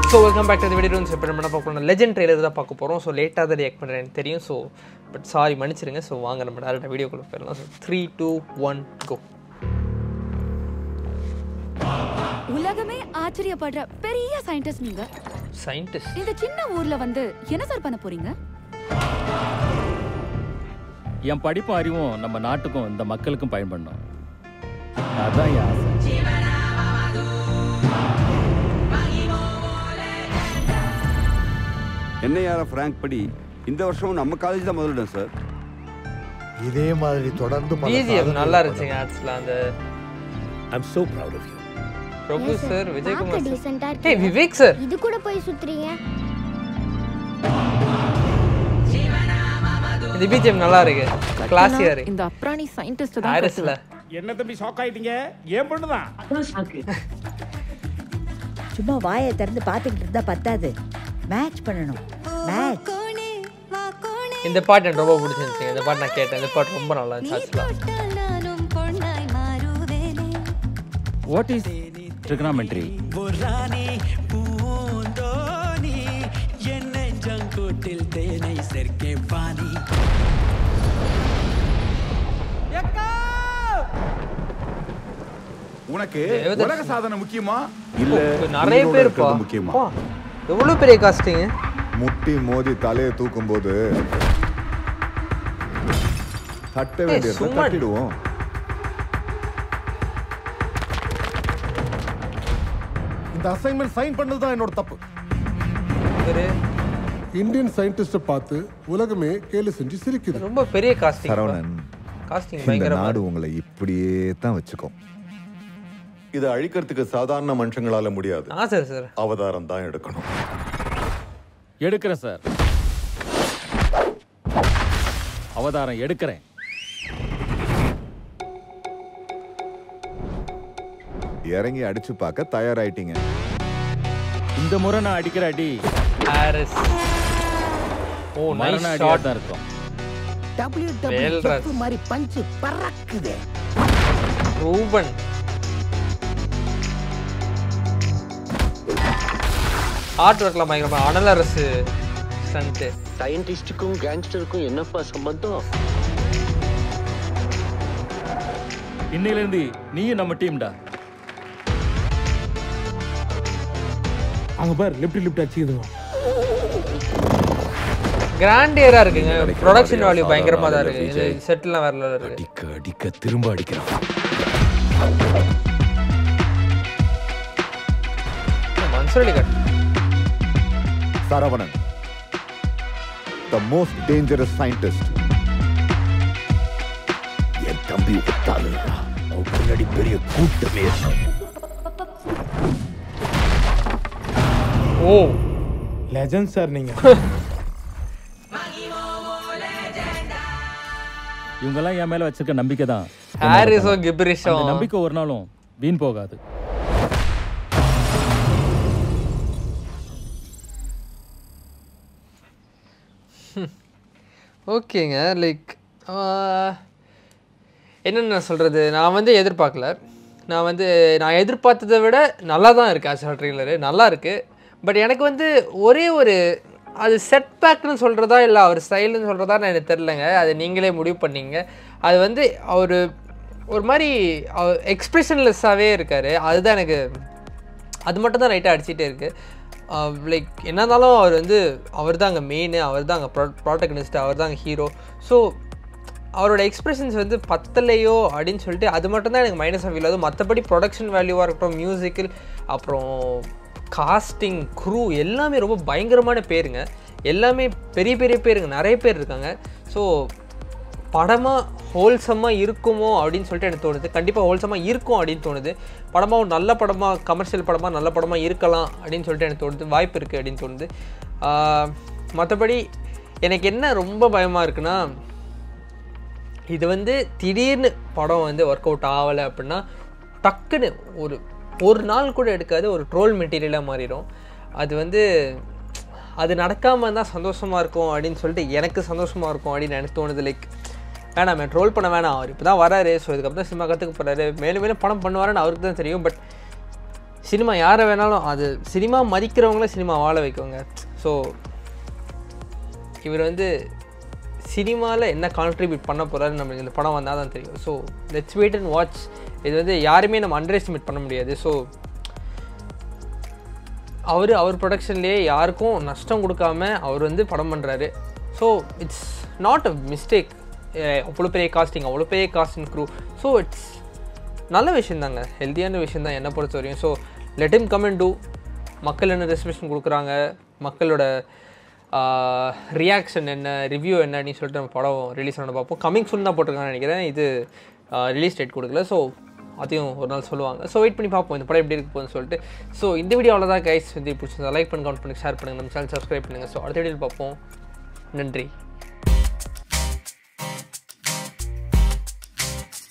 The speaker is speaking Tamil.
So welcome back to video வந்து இப்போ நம்ம என்ன பார்க்க போகிறோம் லெஜெண்ட் ட்ரெய்லர் தான் பார்க்க போகிறோம் ஸோ லேட்டாக தான் ரியாக்ட் பண்ணுறேன் எனக்கு தெரியும் ஸோ பட் சாரி மன்னிச்சிருங்க ஸோ வாங்க நம்ம டேரெக்டாக வீடியோக்குள்ள போயிடலாம் so three two one go உலகமே ஆச்சரியப்படுற பெரிய சயின்டிஸ்ட் நீங்க சயின்டிஸ்ட் இந்த சின்ன ஊர்ல வந்து என்ன சார் பண்ண போறீங்க என் படிப்பும் அறிவும் நம்ம நாட்டுக்கும் இந்த மக்களுக்கும் பயன்படணும் அதான் என் ஆசை என்னையார ஃப்ராங்க் படி இந்த வருஷமும் நம்ம காலேஜ் தான் முதலிடம் சார் இதே மாதிரி தொடர்ந்து பல பிஜிஎம் சாதனைகள் நல்லா பண்ணணும். இருந்துச்சுங்க ஆக்சுவலாக அந்த I'm so proud of you. பிரபு ஏன் சார் விஜயகுமார் பார்க்க சார் decent ஆ ஏய் இருக்கீங்க. விவேக் சார் இது கூட போய் சுத்துறீங்க இந்த பிஜிஎம் நல்லா இருக்கு கிளாஸியாக இருக்கு இந்த அப்ராணி சயின்டிஸ்ட் தான் ஹாரிஸில் என்ன தம்பி ஷாக் ஆயிட்டீங்க ஏன் பண்ணுதான் சும்மா வாயை திறந்து பார்த்துக்கிட்டு இருந்தா பத்தாது மேட்ச் பண்ணணும் மேட்ச் இந்த பாட்டு எனக்கு ரொம்ப பிடிச்சிருந்துச்சு இந்த பாட்டு நான் கேட்டேன் இந்த பாட்டு ரொம்ப நல்லா இருந்துச்சு ஆக்சுவலாக வாட் இஸ் ட்ரிகனாமெட்ரி பொறானே பூந்தோனி என் நெஞ்சங்கூட்டில் தேனை சேர்க்கே வாணி உனக்கு தேவதர்ஷன். உலக சாதனை முக்கியமா ஓ, நிறைய உயிரோட பேர் இருக்கிறது முக்கியமா எவ்வளோ பெரிய காஸ்டிங் முட்டி மோதி தலையை தூக்கும் போது தட்ட வேண்டிய சும்மா- தட்டிடுவோம் இந்த அசைன்மெண்ட் சைன் பண்ணது தான் என்னோட தப்பு ஒரு இந்தியன் சயின்டிஸ்ட பார்த்து உலகமே கேலி செஞ்சு சிரிக்குது ரொம்ப பெரிய காஸ்டிங் சரவணன் காஸ்டிங் இந்த பயங்கரமா நாடு இருக்கு. உங்களை இப்படியே தான் வச்சுக்கும் இதை அழிக்கிறதுக்கு சாதாரண மனுஷங்களால முடியாது ஆ சார் சார் அவதாரம் தான் எடுக்கணும் எடுக்கிறேன் சார் அவதாரம் எடுக்கிறேன் இறங்கி அடிச்சு பார்க்க தயாராயிட்டீங்க இந்த முறை நான் அடிக்கிற அடி ஹாரிஸ் ஓ மரண நைஸ் அடியா ஷாட் தான் இருக்கும் டபிள்யூ வேல்ராஜ். டபிள்யூ மாதிரி பஞ்சு பறக்குதே ரூபன் ஆர்ட் ஒர்க்லாம் பயங்கரமா அனல் அரசு ஸ்டண்ட்டு சயின்டிஸ்டுக்கும் கேங்ஸ்டருக்கும் என்னப்பா சம்பந்தம் இன்னையில இருந்து நீயும் நம்ம டீம்டா அங்க பாரு லிப்ட் லிப்ட் அடிச்சுக்குதுங்க கிராண்டியரா இருக்குங்க கிடைக்கிற ப்ரொடக்ஷன் மாதிரியா வேல்யூ பயங்கரமா தான் சாதாரண இருக்கு இது விஜய். செட்லாம் வேற level இருக்கு அடிக்க அடிக்க திரும்ப அடிக்கிறான் Mansoor Ali Khan Saravanan the most dangerous scientist என் தம்பி ஒத்தாளுடா அவன் பின்னாடி பெரிய கூட்டமே இருக்கு. ஓ லெஜண்ட் சார் நீங்க இவங்கெல்லாம் என் மேல வச்சிருக்க நம்பிக்கை தான் ஹாரிஸோ அந்த கிப்ரிஷோ நம்பிக்கை ஒரு நாளும் வீண் போகாது ஓகேங்க லைக் என்னென்ன நான் சொல்கிறது நான் வந்து எதிர்பார்க்கல நான் வந்து நான் எதிர்பார்த்ததை விட நல்லா தான் இருக்குது ஆக்சுவலாக ட்ரெய்லரு நல்லா இருக்குது பட் எனக்கு வந்து ஒரே ஒரு அது செட் பேக்னு சொல்கிறதா இல்லை அவர் ஸ்டைல்னு சொல்கிறதா நான் எனக்கு தெரிலங்க அது நீங்களே முடிவு பண்ணீங்க அது வந்து அவர் ஒரு மாதிரி அவர் எக்ஸ்ப்ரெஷன்லெஸ்ஸாகவே இருக்கார் அதுதான் எனக்கு அது மட்டும் தான் ரைட்டாக அடிச்சிட்டே இருக்கு லைக் என்ன இருந்தாலும் அவர் வந்து அவர் தான் அங்கே மெயின் அவர் தான் அங்கே ப்ரோ ப்ராட்டகனிஸ்ட் அவர் தான் அங்கே ஹீரோ ஸோ அவரோட எக்ஸ்பிரஷன்ஸ் வந்து பத்தலையோ அப்படின்னு சொல்லிட்டு அது மட்டும் தான் எனக்கு மைனஸ் ஃபீல் ஆகுது மற்றபடி ப்ரொடக்ஷன் வேல்யூவாக இருக்கட்டும் மியூசிக்கல் அப்புறம் காஸ்டிங் க்ரூ எல்லாமே ரொம்ப பயங்கரமான பேருங்க எல்லாமே பெரிய பெரிய பேருங்க நிறைய பேர் இருக்காங்க ஸோ படமாக ஹோல்சமாக இருக்குமோ அப்படின்னு சொல்லிட்டு எனக்கு தோணுது கண்டிப்பாக ஹோல்சமாக இருக்கும் அப்படின்னு தோணுது படமாக ஒரு நல்ல படமாக கமர்ஷியல் படமாக நல்ல படமாக இருக்கலாம் அப்படின்னு சொல்லிட்டு எனக்கு தோணுது வாய்ப்பு இருக்குது அப்படின்னு தோணுது மற்றபடி எனக்கு என்ன ரொம்ப பயமாக இருக்குன்னா இது வந்து திடீர்னு படம் வந்து ஒர்க் அவுட் ஆகலை அப்படின்னா டக்குன்னு ஒரு ஒரு நாள் கூட எடுக்காது ஒரு ட்ரோல் மெட்டீரியலாக மாறிடும் அது வந்து அது நடக்காமல் இருந்தால் சந்தோஷமாக இருக்கும் அப்படின்னு சொல்லிட்டு எனக்கு சந்தோஷமாக இருக்கும் அப்படின்னு எனக்கு தோணுது லைக் வேணாம் ட்ரோல் பண்ண வேணாம் அவர் இப்போ தான் வராரு ஸோ இதுக்கப்புறம் தான் சினிமா கற்றுக்க போகிறாரு மேலும் மேலும் படம் பண்ணுவாருன்னு அவருக்கு தான் தெரியும் பட் சினிமா யாரை வேணாலும் அது சினிமா மதிக்கிறவங்கள சினிமா வாழ வைக்குவாங்க ஸோ இவர் வந்து சினிமாவில் என்ன கான்ட்ரிபியூட் பண்ண போகிறாரு நம்மளுக்கு இந்த படம் வந்தால் தான் தெரியும் so let's wait and watch இது வந்து யாருமே நம்ம அண்டர் எஸ்டிமேட் பண்ண முடியாது ஸோ அவர் அவர் ப்ரொடக்ஷன்லேயே யாருக்கும் நஷ்டம் கொடுக்காம அவர் வந்து படம் பண்ணுறாரு so it's not a mistake அவ்வளோ பெரிய காஸ்டிங் அவ்வளோ பெரிய காஸ்டிங் க்ரூ ஸோ இட்ஸ் நல்ல விஷயம் தாங்க ஹெல்த்தியான விஷயம் தான் என்னை பொறுத்த வரையும் so let him come and do மக்கள் என்ன ரெசர்வேஷன் கொடுக்குறாங்க மக்களோட ரியாக்ஷன் என்ன ரிவ்யூ என்னன்னு சொல்லிட்டு நம்ம படம் ரிலீஸ் பண்ண பார்ப்போம் கமிங் சூன் தான் போட்டிருக்காங்கன்னு நினைக்கிறேன் இது ரிலீஸ் டேட் கொடுக்கல ஸோ அதையும் ஒரு நாள் சொல்லுவாங்க ஸோ வெயிட் பண்ணி பார்ப்போம் இந்த படம் எப்படி இருக்கு போகுதுன்னு சொல்லிட்டு ஸோ இந்த வீடியோ அவ்வளோதான் கைஸ் வந்து பிடிச்சிருந்தா லைக் பண்ணி கவுண்ட் பண்ணி ஷேர் பண்ணுங்கள் நம்ம சேனல் சப்ஸ்கிரைப் பண்ணுங்கள் ஸோ அடுத்த வீடியோவில் பார்ப்போம் நன்றி